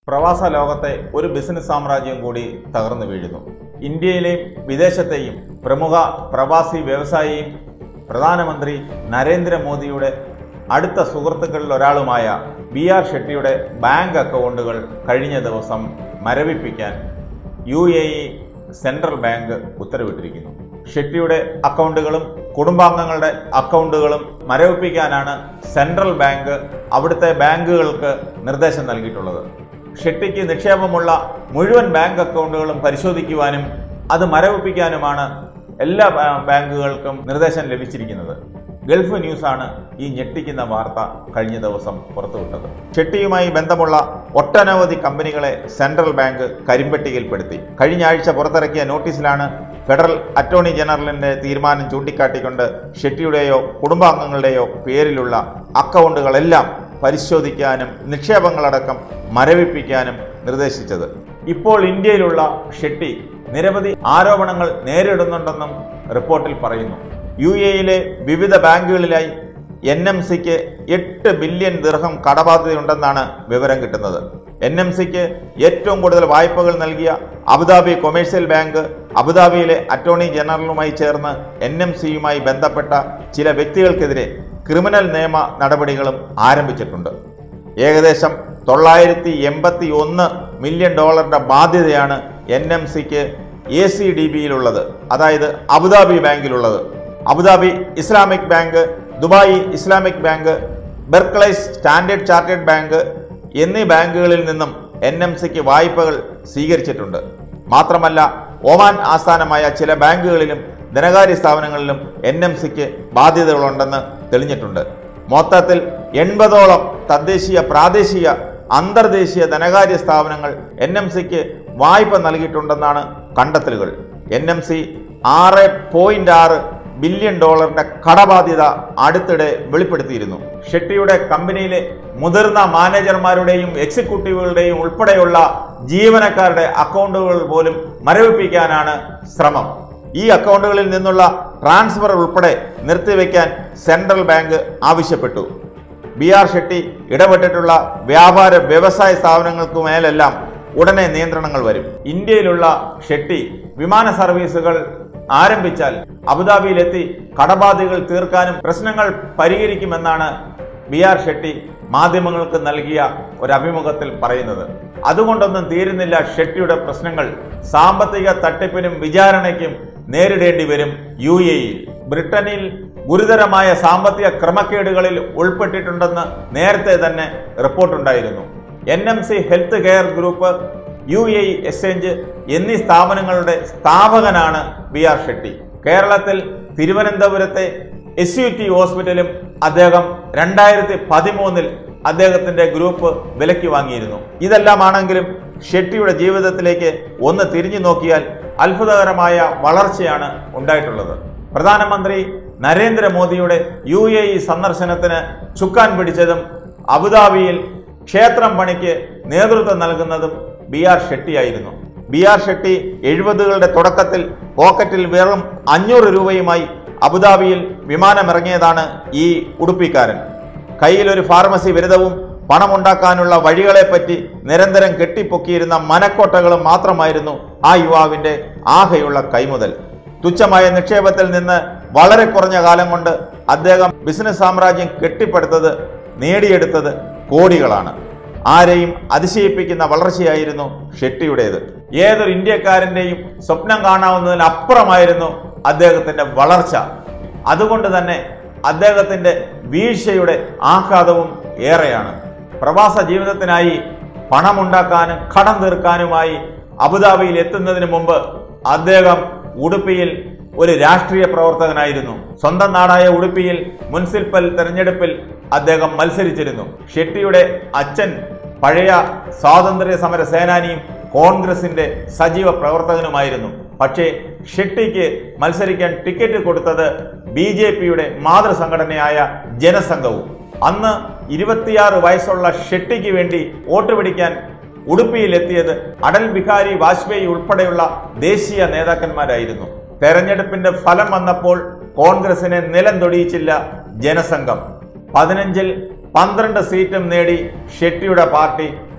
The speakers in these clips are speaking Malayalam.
പ്രവാസ ലോകത്തെ ഒരു ബിസിനസ് സാമ്രാജ്യം കൂടി തകർന്നു വീഴുന്നു ഇന്ത്യയിലെയും വിദേശത്തെയും പ്രമുഖ പ്രവാസി വ്യവസായിയും പ്രധാനമന്ത്രി നരേന്ദ്രമോദിയുടെ അടുത്ത സുഹൃത്തുക്കളിൽ ഒരാളുമായ ബി ആർ ഷെട്ടിയുടെ ബാങ്ക് അക്കൗണ്ടുകൾ കഴിഞ്ഞ ദിവസം മരവിപ്പിക്കാൻ U A E central bank ഉത്തരവിട്ടിരിക്കുന്നു ഷെട്ടിയുടെ അക്കൗണ്ടുകളും കുടുംബാംഗങ്ങളുടെ അക്കൗണ്ടുകളും മരവിപ്പിക്കാനാണ് സെൻട്രൽ ബാങ്ക് അവിടുത്തെ ബാങ്കുകൾക്ക് നിർദ്ദേശം നൽകിയിട്ടുള്ളത് ഷെട്ടിക്ക് നിക്ഷേപമുള്ള മുഴുവൻ ബാങ്ക് അക്കൗണ്ടുകളും പരിശോധിക്കുവാനും അത് മരവിപ്പിക്കാനുമാണ് എല്ലാ ബാ- ബാങ്കുകൾക്കും നിർദ്ദേശം ലഭിച്ചിരിക്കുന്നത് ഗൾഫ് ന്യൂസാണ് ഈ ഞെട്ടിക്കുന്ന വാർത്ത കഴിഞ്ഞ ദിവസം പുറത്തുവിട്ടത് ഷെട്ടിയുമായി ബന്ധമുള്ള ഒട്ടനവധി കമ്പനികളെ സെൻട്രൽ ബാങ്ക് കരിമ്പട്ടികയിൽപ്പെടുത്തി കഴിഞ്ഞ ആഴ്ച പുറത്തിറക്കിയ നോട്ടീസിലാണ് ഫെഡറൽ അറ്റോർണി ജനറലിന്റെ തീരുമാനം ചൂണ്ടിക്കാട്ടിക്കൊണ്ട് ഷെട്ടിയുടെയോ കുടുംബാംഗങ്ങളുടെയോ പേരിലുള്ള അക്കൗണ്ടുകളെല്ലാം പരിശോധിക്കാനും നിക്ഷേപങ്ങളടക്കം മരവിപ്പിക്കാനും നിർദ്ദേശിച്ചത് ഇപ്പോൾ ഇന്ത്യയിലുള്ള ഷെട്ടി നിരവധി ആരോപണങ്ങൾ നേരിടുന്നുണ്ടെന്നും റിപ്പോർട്ടിൽ പറയുന്നു യു എയിലെ വിവിധ ബാങ്കുകളിലായി എൻ എം സിക്ക് എട്ട് ബില്യൺ ദീർഘം കടബാധ്യതയുണ്ടെന്നാണ് വിവരം കിട്ടുന്നത് എൻ എം സിക്ക് ഏറ്റവും കൂടുതൽ വായ്പകൾ നൽകിയ അബുദാബി കൊമേഴ്സ്യൽ ബാങ്ക് അബുദാബിയിലെ അറ്റോർണി ജനറലുമായി ചേർന്ന് എൻ എം സിയുമായി ബന്ധപ്പെട്ട ചില വ്യക്തികൾക്കെതിരെ ക്രിമിനൽ നിയമ നടപടികളും ആരംഭിച്ചിട്ടുണ്ട് ഏകദേശം തൊള്ളായിരത്തി എൺപത്തി ഒന്ന് മില്യൺ ഡോളറിന്റെ ബാധ്യതയാണ് എൻ എം സിക്ക് എ സി ഡി ബിയിലുള്ളത് അതായത് അബുദാബി ബാങ്കിലുള്ളത് Abu Dhabi Islamic bank Dubai Islamic bank Barclays Standard Chartered bank എന്നീ ബാങ്കുകളിൽ നിന്നും എൻ എം സിക്ക് വായ്പകൾ സ്വീകരിച്ചിട്ടുണ്ട് മാത്രമല്ല ഒമാൻ ആസ്ഥാനമായ ചില ബാങ്കുകളിലും ധനകാര്യ സ്ഥാപനങ്ങളിലും എൻ എം സിക്ക് ബാധ്യതകളുണ്ടെന്ന് തെളിഞ്ഞിട്ടുണ്ട് മൊത്തത്തിൽ എൺപതോളം തദ്ദേശീയ പ്രാദേശിക അന്തർദേശീയ ധനകാര്യ സ്ഥാപനങ്ങൾ എൻ എം സിക്ക് വായ്പ നൽകിയിട്ടുണ്ടെന്നാണ് കണ്ടെത്തലുകൾ എൻ എം സി ആറ് പോയിന്റ് ആറ് ബില്യൺ ഡോളറിന്റെ കടബാധ്യത അടുത്തിടെ വെളിപ്പെടുത്തിയിരുന്നു ഷെട്ടിയുടെ കമ്പനിയിലെ മുതിർന്ന മാനേജർമാരുടെയും എക്സിക്യൂട്ടീവുകളുടെയും ഉൾപ്പെടെയുള്ള ജീവനക്കാരുടെ അക്കൗണ്ടുകൾ പോലും മരവിപ്പിക്കാനാണ് ശ്രമം ഈ അക്കൗണ്ടുകളിൽ നിന്നുള്ള ട്രാൻസ്ഫർ ഉൾപ്പെടെ നിർത്തിവെക്കാൻ സെൻട്രൽ ബാങ്ക് ആവശ്യപ്പെട്ടു ബി ആർ ഷെട്ടി ഇടപെട്ടിട്ടുള്ള വ്യാപാര വ്യവസായ സ്ഥാപനങ്ങൾക്ക് മേലെല്ലാം ഉടനെ നിയന്ത്രണങ്ങൾ വരും ഇന്ത്യയിലുള്ള ഷെട്ടി വിമാന സർവീസുകൾ ആരംഭിച്ചാൽ അബുദാബിയിലെത്തി കടബാധ്യതകൾ തീർക്കാനും പ്രശ്നങ്ങൾ പരിഹരിക്കുമെന്നാണ് ബി ആർ ഷെട്ടി മാധ്യമങ്ങൾക്ക് നൽകിയ ഒരു അഭിമുഖത്തിൽ പറയുന്നത് അതുകൊണ്ടൊന്നും തീരുന്നില്ല ഷെട്ടിയുടെ പ്രശ്നങ്ങൾ സാമ്പത്തിക തട്ടിപ്പിനും വിചാരണയ്ക്കും നേരിടേണ്ടി വരും യു എയിൽ ബ്രിട്ടനിൽ ഗുരുതരമായ സാമ്പത്തിക ക്രമക്കേടുകളിൽ ഉൾപ്പെട്ടിട്ടുണ്ടെന്ന് നേരത്തെ തന്നെ റിപ്പോർട്ടുണ്ടായിരുന്നു N M C health care group U A exchange എന്നീ സ്ഥാപനങ്ങളുടെ സ്ഥാപകനാണ് ബി ആർ ഷെട്ടി കേരളത്തിൽ തിരുവനന്തപുരത്തെ എസ് യു ടി ഹോസ്പിറ്റലും അദ്ദേഹം രണ്ടായിരത്തി പതിമൂന്നിൽ അദ്ദേഹത്തിന്റെ ഗ്രൂപ്പ് വിലയ്ക്ക് വാങ്ങിയിരുന്നു ഇതെല്ലാമാണെങ്കിലും ഷെട്ടിയുടെ ജീവിതത്തിലേക്ക് ഒന്ന് തിരിഞ്ഞു നോക്കിയാൽ അത്ഭുതകരമായ വളർച്ചയാണ് ഉണ്ടായിട്ടുള്ളത് പ്രധാനമന്ത്രി നരേന്ദ്രമോദിയുടെ യു എ ഇ സന്ദർശനത്തിന് ചുക്കാൻ പിടിച്ചതും അബുദാബിയിൽ ക്ഷേത്രം പണിക്ക് നേതൃത്വം നൽകുന്നതും ബി ആർ ഷെട്ടിയായിരുന്നു ബി ആർ ഷെട്ടി എഴുപതുകളുടെ തുടക്കത്തിൽ പോക്കറ്റിൽ വെറും അഞ്ഞൂറ് രൂപയുമായി അബുദാബിയിൽ വിമാനമിറങ്ങിയതാണ് ഈ ഉടുപ്പിക്കാരൻ കയ്യിൽ ഒരു ഫാർമസി ബിരുദവും പണമുണ്ടാക്കാനുള്ള വഴികളെപ്പറ്റി നിരന്തരം കെട്ടിപ്പൊക്കിയിരുന്ന മനക്കോട്ടകളും മാത്രമായിരുന്നു ആ യുവാവിന്റെ ആകെയുള്ള കൈമുതൽ തുച്ഛമായ നിക്ഷേപത്തിൽ നിന്ന് വളരെ കുറഞ്ഞ കാലം കൊണ്ട് അദ്ദേഹം ബിസിനസ് സാമ്രാജ്യം കെട്ടിപ്പടുത്തത് നേടിയെടുത്തത് കോടികളാണ് ആരെയും അതിശയിപ്പിക്കുന്ന വളർച്ചയായിരുന്നു ഷെട്ടിയുടേത് ഏതൊരു ഇന്ത്യക്കാരന്റെയും സ്വപ്നം കാണാവുന്നതിനപ്പുറമായിരുന്നു അദ്ദേഹത്തിന്റെ വളർച്ച അതുകൊണ്ട് തന്നെ അദ്ദേഹത്തിന്റെ വീഴ്ചയുടെ ആഘാതവും ഏറെയാണ് പ്രവാസ ജീവിതത്തിനായി പണമുണ്ടാക്കാനും കടം തീർക്കാനുമായി അബുദാബിയിൽ എത്തുന്നതിന് മുമ്പ് അദ്ദേഹം ഉടുപ്പിയിൽ ഒരു രാഷ്ട്രീയ പ്രവർത്തകനായിരുന്നു സ്വന്തം നാടായ ഉടുപ്പിയിൽ മുനിസിപ്പൽ തെരഞ്ഞെടുപ്പിൽ അദ്ദേഹം മത്സരിച്ചിരുന്നു ഷെട്ടിയുടെ അച്ഛൻ പഴയ സ്വാതന്ത്ര്യ സമര സേനാനിയും കോൺഗ്രസിന്റെ സജീവ പ്രവർത്തകനുമായിരുന്നു പക്ഷേ ഷെട്ടിക്ക് മത്സരിക്കാൻ ടിക്കറ്റ് കൊടുത്തത് ബി ജെ പിയുടെ മാതൃസംഘടനയായ ജനസംഘവും അന്ന് ഇരുപത്തിയാറ് വയസ്സുള്ള ഷെട്ടിക്ക് വേണ്ടി വോട്ട് പിടിക്കാൻ ഉടുപ്പിയിലെത്തിയത് അടൽ ബിഹാരി വാജ്പേയി ഉൾപ്പെടെയുള്ള ദേശീയ നേതാക്കന്മാരായിരുന്നു തെരഞ്ഞെടുപ്പിന്റെ ഫലം വന്നപ്പോൾ കോൺഗ്രസിനെ നിലം തൊടിയിച്ചില്ല ജനസംഘം പതിനഞ്ചിൽ പന്ത്രണ്ട് സീറ്റും നേടി ഷെട്ടിയുടെ പാർട്ടി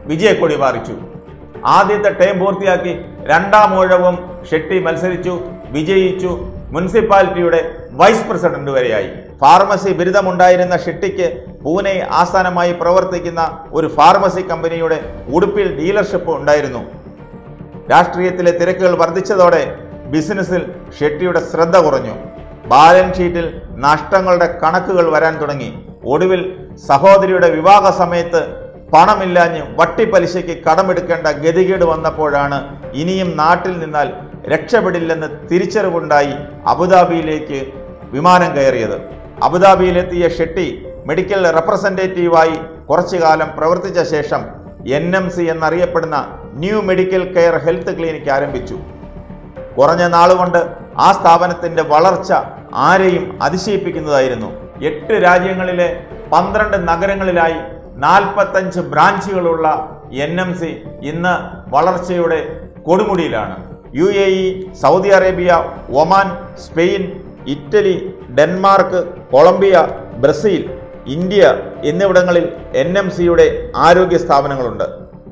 വിജയക്കൊടി പാറിച്ചു ആദ്യത്തെ ടേം പൂർത്തിയാക്കി രണ്ടാം ഊഴവും ഷെട്ടി മത്സരിച്ചു വിജയിച്ചു മുനിസിപ്പാലിറ്റിയുടെ വൈസ് പ്രസിഡന്റ് വരെയായി ഫാർമസി ബിരുദമുണ്ടായിരുന്ന ഷെട്ടിക്ക് പൂനെ ആസ്ഥാനമായി പ്രവർത്തിക്കുന്ന ഒരു ഫാർമസി കമ്പനിയുടെ ഉടുപ്പിൽ ഡീലർഷിപ്പ് ഉണ്ടായിരുന്നു രാഷ്ട്രീയത്തിലെ തിരക്കുകൾ വർദ്ധിച്ചതോടെ ബിസിനസ്സിൽ ഷെട്ടിയുടെ ശ്രദ്ധ കുറഞ്ഞു ബാലൻസ് ഷീറ്റിൽ നഷ്ടങ്ങളുടെ കണക്കുകൾ വരാൻ തുടങ്ങി ഒടുവിൽ സഹോദരിയുടെ വിവാഹ സമയത്ത് പണമില്ലാഞ്ഞ് വട്ടിപ്പലിശയ്ക്ക് കടമെടുക്കേണ്ട ഗതികേട് വന്നപ്പോഴാണ് ഇനിയും നാട്ടിൽ നിന്നാൽ രക്ഷപ്പെടില്ലെന്ന് തിരിച്ചറിവുണ്ടായി അബുദാബിയിലേക്ക് വിമാനം കയറിയത് അബുദാബിയിലെത്തിയ ഷെട്ടി മെഡിക്കൽ റെപ്രസെൻറ്റേറ്റീവായി കുറച്ചു കാലം പ്രവർത്തിച്ച ശേഷം എൻ എം സി എന്നറിയപ്പെടുന്ന new medical care health clinic ആരംഭിച്ചു കുറഞ്ഞ നാളുകൊണ്ട് ആ സ്ഥാപനത്തിന്റെ വളർച്ച ആരെയും അതിശയിപ്പിക്കുന്നതായിരുന്നു എട്ട് രാജ്യങ്ങളിലെ പന്ത്രണ്ട് നഗരങ്ങളിലായി നാൽപ്പത്തഞ്ച് ബ്രാഞ്ചുകളുള്ള എൻ എം സി ഇന്ന് വളർച്ചയുടെ കൊടുമുടിയിലാണ് U A E Saudi Arabia Oman Spain Italy Denmark Colombia Brazil India എന്നിവിടങ്ങളിൽ എൻ എം സിയുടെ ആരോഗ്യ സ്ഥാപനങ്ങളുണ്ട്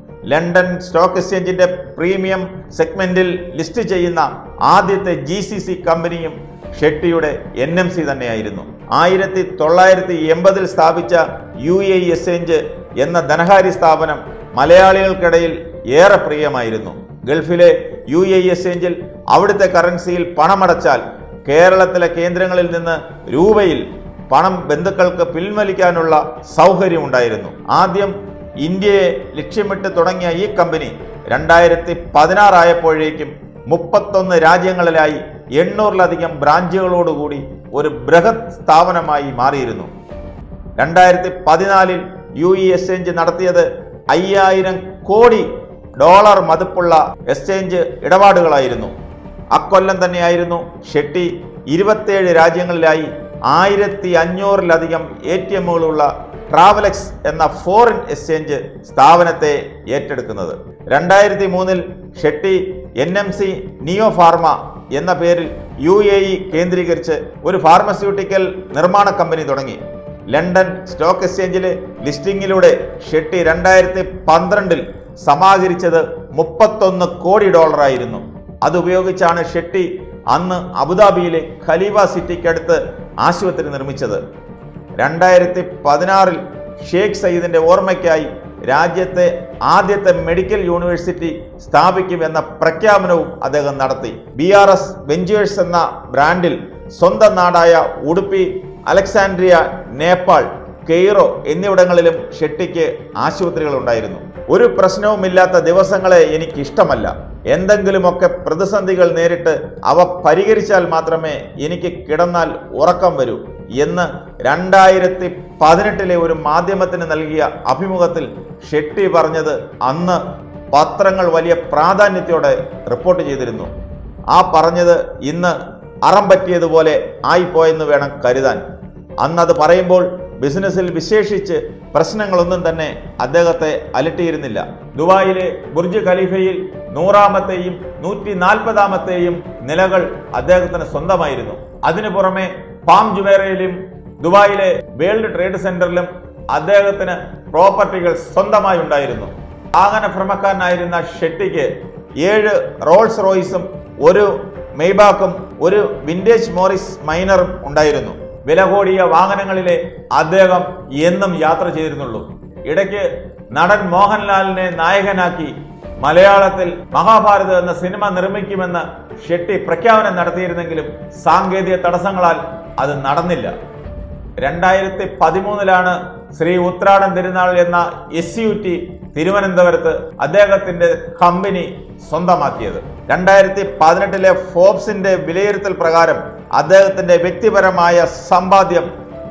ലണ്ടൻ സ്റ്റോക്ക് എക്സ്ചേഞ്ചിന്റെ പ്രീമിയം സെഗ്മെന്റിൽ ലിസ്റ്റ് ചെയ്യുന്ന ആദ്യത്തെ ജി സി സി കമ്പനിയും ഷെട്ടിയുടെ എൻ എം സി തന്നെയായിരുന്നു ആയിരത്തി തൊള്ളായിരത്തി എൺപതിൽ സ്ഥാപിച്ച യു എ എക്സ്ചേഞ്ച് എന്ന ധനകാര്യ സ്ഥാപനം മലയാളികൾക്കിടയിൽ ഏറെ പ്രിയമായിരുന്നു ഗൾഫിലെ യു എ എക്സ്ചേഞ്ചിൽ അവിടുത്തെ കറൻസിയിൽ പണമടച്ചാൽ കേരളത്തിലെ കേന്ദ്രങ്ങളിൽ നിന്ന് രൂപയിൽ പണം ബന്ധുക്കൾക്ക് പിൻവലിക്കാനുള്ള സൗകര്യമുണ്ടായിരുന്നു ആദ്യം ഇന്ത്യയെ ലക്ഷ്യമിട്ട് തുടങ്ങിയ ഈ കമ്പനി രണ്ടായിരത്തി പതിനാറായപ്പോഴേക്കും മുപ്പത്തൊന്ന് രാജ്യങ്ങളിലായി എണ്ണൂറിലധികം ബ്രാഞ്ചുകളോടുകൂടി ഒരു ബൃഹത് സ്ഥാപനമായി മാറിയിരുന്നു രണ്ടായിരത്തി പതിനാലിൽ യു ഇ എക്സ്ചേഞ്ച് നടത്തിയത് അയ്യായിരം കോടി ഡോളർ മതിപ്പുള്ള എക്സ്ചേഞ്ച് ഇടപാടുകളായിരുന്നു അക്കൊല്ലം തന്നെയായിരുന്നു ഷെട്ടി ഇരുപത്തേഴ് രാജ്യങ്ങളിലായി ആയിരത്തി അഞ്ഞൂറിലധികം എ ടി എമ്മുകളുള്ള ട്രാവലക്സ് എന്ന ഫോറിൻ എക്സ്ചേഞ്ച് സ്ഥാപനത്തെ ഏറ്റെടുക്കുന്നത് രണ്ടായിരത്തി മൂന്നിൽ Shetty N M C Neo Pharma എന്ന പേരിൽ യു എ ഇ കേന്ദ്രീകരിച്ച് ഒരു ഫാർമസ്യൂട്ടിക്കൽ നിർമ്മാണ കമ്പനി തുടങ്ങി ലണ്ടൻ സ്റ്റോക്ക് എക്സ്ചേഞ്ചിലെ ലിസ്റ്റിംഗിലൂടെ ഷെട്ടി രണ്ടായിരത്തി പന്ത്രണ്ടിൽ സമാഹരിച്ചത് മുപ്പത്തൊന്ന് കോടി ഡോളറായിരുന്നു അതുപയോഗിച്ചാണ് ഷെട്ടി അന്ന് അബുദാബിയിലെ ഖലീഫ സിറ്റിക്കടുത്ത് ആശുപത്രി നിർമ്മിച്ചത് രണ്ടായിരത്തി പതിനാറിൽ ഷേഖ് സയ്യിദിന്റെ ഓർമ്മയ്ക്കായി രാജ്യത്തെ ആദ്യത്തെ മെഡിക്കൽ യൂണിവേഴ്സിറ്റി സ്ഥാപിക്കുമെന്ന പ്രഖ്യാപനവും അദ്ദേഹം നടത്തി ബി ആർ എസ് വെഞ്ചേഴ്സ് എന്ന ബ്രാൻഡിൽ സ്വന്തം നാടായ ഉടുപ്പി അലക്സാൻഡ്രിയ നേപ്പാൾ കെയ്റോ എന്നിവിടങ്ങളിലും ഷെട്ടിക്ക് ആശുപത്രികൾ ഉണ്ടായിരുന്നു ഒരു പ്രശ്നവുമില്ലാത്ത ദിവസങ്ങളെ എനിക്ക് ഇഷ്ടമല്ല എന്തെങ്കിലുമൊക്കെ പ്രതിസന്ധികൾ നേരിട്ട് അവ പരിഹരിച്ചാൽ മാത്രമേ എനിക്ക് കിടന്നാൽ ഉറക്കം വരൂ എന്ന് രണ്ടായിരത്തി പതിനെട്ടിലെ ഒരു മാധ്യമത്തിന് നൽകിയ അഭിമുഖത്തിൽ ഷെട്ടി പറഞ്ഞത് അന്ന് പത്രങ്ങൾ വലിയ പ്രാധാന്യത്തോടെ റിപ്പോർട്ട് ചെയ്തിരുന്നു ആ പറഞ്ഞത് ഇന്ന് അറം പറ്റിയതുപോലെ ആയിപ്പോയെന്ന് വേണം കരുതാൻ അന്നത് പറയുമ്പോൾ ബിസിനസ്സിൽ വിശേഷിച്ച് പ്രശ്നങ്ങളൊന്നും തന്നെ അദ്ദേഹത്തെ അലട്ടിയിരുന്നില്ല ദുബായിലെ ബുർജ് ഖലീഫയിൽ നൂറാമത്തെയും നൂറ്റി നാൽപ്പതാമത്തെയും നിലകൾ അദ്ദേഹത്തിന് സ്വന്തമായിരുന്നു അതിനു പുറമെ പാം ജുമേറയിലും ദുബായിലെ വേൾഡ് ട്രേഡ് സെന്ററിലും അദ്ദേഹത്തിന് പ്രോപ്പർട്ടികൾ സ്വന്തമായി ഉണ്ടായിരുന്നു വാഹന ഭ്രമക്കാരനായിരുന്ന ഷെട്ടിക്ക് ഏഴ് റോൾസ് റോയ്സും ഒരു മെയ്ബാക്കും ഒരു വിന്റേജ് മോറിസ് മൈനറും ഉണ്ടായിരുന്നു വില കൂടിയ വാഹനങ്ങളിലെ അദ്ദേഹം എന്നും യാത്ര ചെയ്തിരുന്നുള്ളൂ ഇടയ്ക്ക് നടൻ മോഹൻലാലിനെ നായകനാക്കി മലയാളത്തിൽ മഹാഭാരത് എന്ന സിനിമ നിർമ്മിക്കുമെന്ന് ഷെട്ടി പ്രഖ്യാപനം നടത്തിയിരുന്നെങ്കിലും സാങ്കേതിക തടസ്സങ്ങളാൽ അത് നടന്നില്ല രണ്ടായിരത്തി പതിമൂന്നിലാണ് ശ്രീ ഉത്രാടൻ തിരുനാൾ എന്ന എസ് യു ടി തിരുവനന്തപുരത്ത് അദ്ദേഹത്തിന്റെ കമ്പനി സ്വന്തമാക്കിയത് രണ്ടായിരത്തി പതിനെട്ടിലെ ഫോബ്സിന്റെ വിലയിരുത്തൽ പ്രകാരം അദ്ദേഹത്തിന്റെ വ്യക്തിപരമായ സമ്പാദ്യം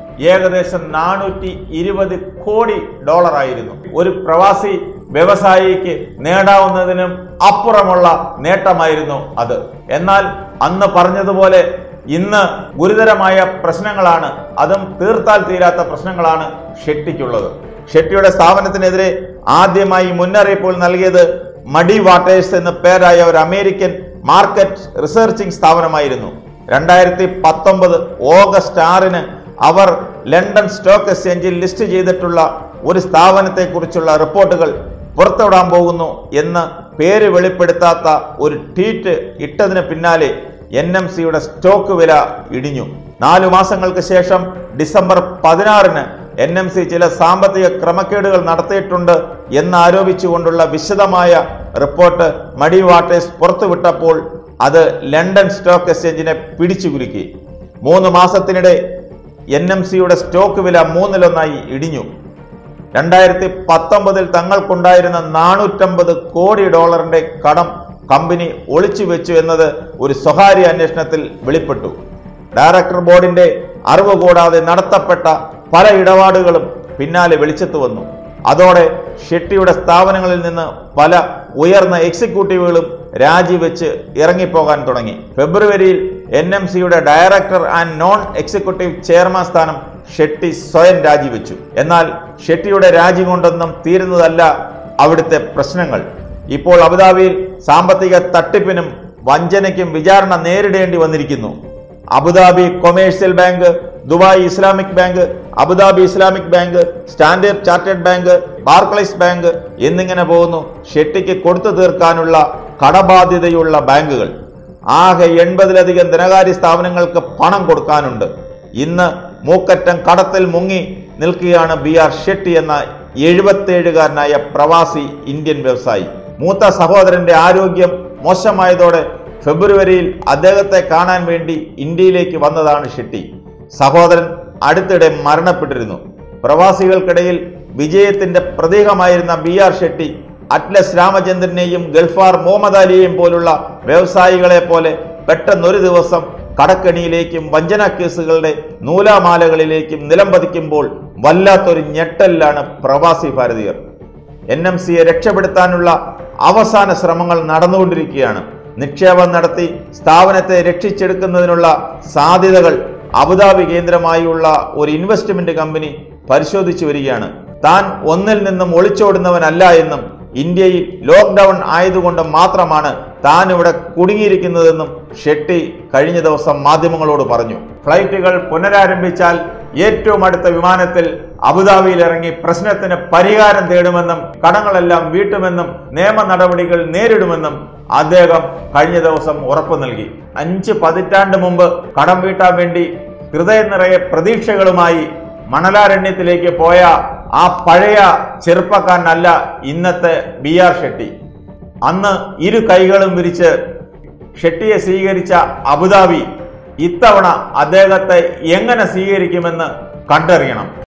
ഏകദേശം നാനൂറ്റി ഇരുപത് കോടി ഡോളർ ആയിരുന്നു ഒരു പ്രവാസി വ്യവസായിക്ക് നേടാവുന്നതിനും അപ്പുറമുള്ള നേട്ടമായിരുന്നു അത് എന്നാൽ അന്ന് പറഞ്ഞതുപോലെ ഇന്ന് ഗുരുതരമായ പ്രശ്നങ്ങളാണ് അതും തീർത്താൽ തീരാത്ത പ്രശ്നങ്ങളാണ് ഷെട്ടിക്കുള്ളത് ഷെട്ടിയുടെ സ്ഥാപനത്തിനെതിരെ ആദ്യമായി മുന്നറിയിപ്പുകൾ നൽകിയത് മഡി വാട്ടേഴ്സ് എന്ന പേരായ ഒരു അമേരിക്കൻ മാർക്കറ്റ് റിസർച്ചിങ് സ്ഥാപനമായിരുന്നു രണ്ടായിരത്തി പത്തൊമ്പത് ഓഗസ്റ്റ് ആറിന് അവർ ലണ്ടൻ സ്റ്റോക്ക് എക്സ്ചേഞ്ചിൽ ലിസ്റ്റ് ചെയ്തിട്ടുള്ള ഒരു സ്ഥാപനത്തെക്കുറിച്ചുള്ള റിപ്പോർട്ടുകൾ പുറത്തുവിടാൻ പോകുന്നു എന്ന് പേര് വെളിപ്പെടുത്താത്ത ഒരു ട്വീറ്റ് ഇട്ടതിന് പിന്നാലെ എൻ എം സിയുടെ സ്റ്റോക്ക് വില ഇടിഞ്ഞു നാലു മാസങ്ങൾക്ക് ശേഷം ഡിസംബർ പതിനാറിന് എൻ എം സി ചില സാമ്പത്തിക ക്രമക്കേടുകൾ നടത്തിയിട്ടുണ്ട് എന്നാരോപിച്ചുകൊണ്ടുള്ള വിശദമായ റിപ്പോർട്ട് മടി വാട്ടേഴ്സ് പുറത്തുവിട്ടപ്പോൾ അത് ലണ്ടൻ സ്റ്റോക്ക് എക്സ്ചേഞ്ചിനെ പിടിച്ചുകുലുക്കി മൂന്ന് മാസത്തിനിടെ എൻ എം സിയുടെ സ്റ്റോക്ക് വില മൂന്നിലൊന്നായി ഇടിഞ്ഞു രണ്ടായിരത്തി പത്തൊമ്പതിൽ തങ്ങൾക്കുണ്ടായിരുന്ന നാനൂറ്റമ്പത് കോടി ഡോളറിന്റെ കടം കമ്പനി ഒളിച്ചു വെച്ചു എന്നത് ഒരു സ്വകാര്യ അന്വേഷണത്തിൽ വെളിപ്പെട്ടു ഡയറക്ടർ ബോർഡിന്റെ അറിവ് കൂടാതെ നടത്തപ്പെട്ട പല ഇടപാടുകളും പിന്നാലെ വെളിച്ചത്ത് വന്നു അതോടെ ഷെട്ടിയുടെ സ്ഥാപനങ്ങളിൽ നിന്ന് പല ഉയർന്ന എക്സിക്യൂട്ടീവുകളും രാജിവെച്ച് ഇറങ്ങിപ്പോകാൻ തുടങ്ങി ഫെബ്രുവരിയിൽ എൻ എം സിയുടെ director and non executive chairman സ്ഥാനം ഷെട്ടി സ്വയം രാജിവെച്ചു എന്നാൽ ഷെട്ടിയുടെ രാജി കൊണ്ടൊന്നും തീരുന്നതല്ല അവിടുത്തെ പ്രശ്നങ്ങൾ ഇപ്പോൾ അബുദാബിയിൽ സാമ്പത്തിക തട്ടിപ്പിനും വഞ്ചനയ്ക്കും വിചാരണ നേരിടേണ്ടി വന്നിരിക്കുന്നു Abu Dhabi commercial bank Dubai Islamic bank Abu Dhabi Islamic bank Standard Chartered bank Barclays bank എന്നിങ്ങനെ പോകുന്നു ഷെട്ടിക്ക് കൊടുത്തു തീർക്കാനുള്ള കടബാധ്യതയുള്ള ബാങ്കുകൾ ആകെ എൺപതിലധികം ധനകാര്യ സ്ഥാപനങ്ങൾക്ക് പണം കൊടുക്കാനുണ്ട് ഇന്ന് മൂക്കറ്റം കടത്തിൽ മുങ്ങി നിൽക്കുകയാണ് ബി ആർ ഷെട്ടി എന്ന എഴുപത്തേഴുകാരനായ പ്രവാസി ഇന്ത്യൻ വ്യവസായി മൂത്ത സഹോദരന്റെ ആരോഗ്യം മോശമായതോടെ ഫെബ്രുവരിയിൽ അദ്ദേഹത്തെ കാണാൻ വേണ്ടി ഇന്ത്യയിലേക്ക് വന്നതാണ് ഷെട്ടി സഹോദരൻ അടുത്തിടെ മരണപ്പെട്ടിരുന്നു പ്രവാസികൾക്കിടയിൽ വിജയത്തിന്റെ പ്രതീകമായിരുന്ന ബി ആർ ഷെട്ടി അറ്റ്ലസ് രാമചന്ദ്രനെയും ഗൾഫാർ മുഹമ്മദ് അലിയെയും പോലുള്ള വ്യവസായികളെ പോലെ പെട്ടെന്നൊരു ദിവസം കടക്കണിയിലേക്കും വഞ്ചന കേസുകളുടെ നൂലാമാലകളിലേക്കും നിലംപതിക്കുമ്പോൾ വല്ലാത്തൊരു ഞെട്ടലിലാണ് പ്രവാസി ഭാരതീയർ എൻ എം സിയെ രക്ഷപ്പെടുത്താനുള്ള അവസാന ശ്രമങ്ങൾ നടന്നുകൊണ്ടിരിക്കുകയാണ് നിക്ഷേപം നടത്തി സ്ഥാപനത്തെ രക്ഷിച്ചെടുക്കുന്നതിനുള്ള സാധ്യതകൾ അബുദാബി കേന്ദ്രമായുള്ള ഒരു ഇൻവെസ്റ്റ്മെന്റ് കമ്പനി പരിശോധിച്ചു വരികയാണ് താൻ ഒന്നിൽ നിന്നും ഒളിച്ചോടുന്നവനല്ല എന്നും ഇന്ത്യയിൽ ലോക്ക്ഡൌൺ ആയതുകൊണ്ട് മാത്രമാണ് താൻ ഇവിടെ കുടുങ്ങിയിരിക്കുന്നതെന്നും ഷെട്ടി കഴിഞ്ഞ ദിവസം മാധ്യമങ്ങളോട് പറഞ്ഞു ഫ്ലൈറ്റുകൾ പുനരാരംഭിച്ചാൽ ഏറ്റവും അടുത്ത വിമാനത്തിൽ അബുദാബിയിൽ ഇറങ്ങി പ്രശ്നത്തിന് പരിഹാരം തേടുമെന്നും കടങ്ങളെല്ലാം വീട്ടുമെന്നും നിയമ നടപടികൾ നേരിടുമെന്നും അദ്ദേഹം കഴിഞ്ഞ ദിവസം ഉറപ്പു നൽകി അഞ്ച് പതിറ്റാണ്ട് മുമ്പ് കടം വീട്ടാൻ വേണ്ടി ഹൃദയം നിറയെ പ്രതീക്ഷകളുമായി മണലാരണ്യത്തിലേക്ക് പോയ ആ പഴയ ചെറുപ്പക്കാരനല്ല ഇന്നത്തെ ബി ആർ ഷെട്ടി അന്ന് ഇരു കൈകളും വിരിച്ച് ഷെട്ടിയെ സ്വീകരിച്ച അബുദാബി ഇത്തവണ അദ്ദേഹത്തെ എങ്ങനെ സ്വീകരിക്കുമെന്ന് കണ്ടറിയണം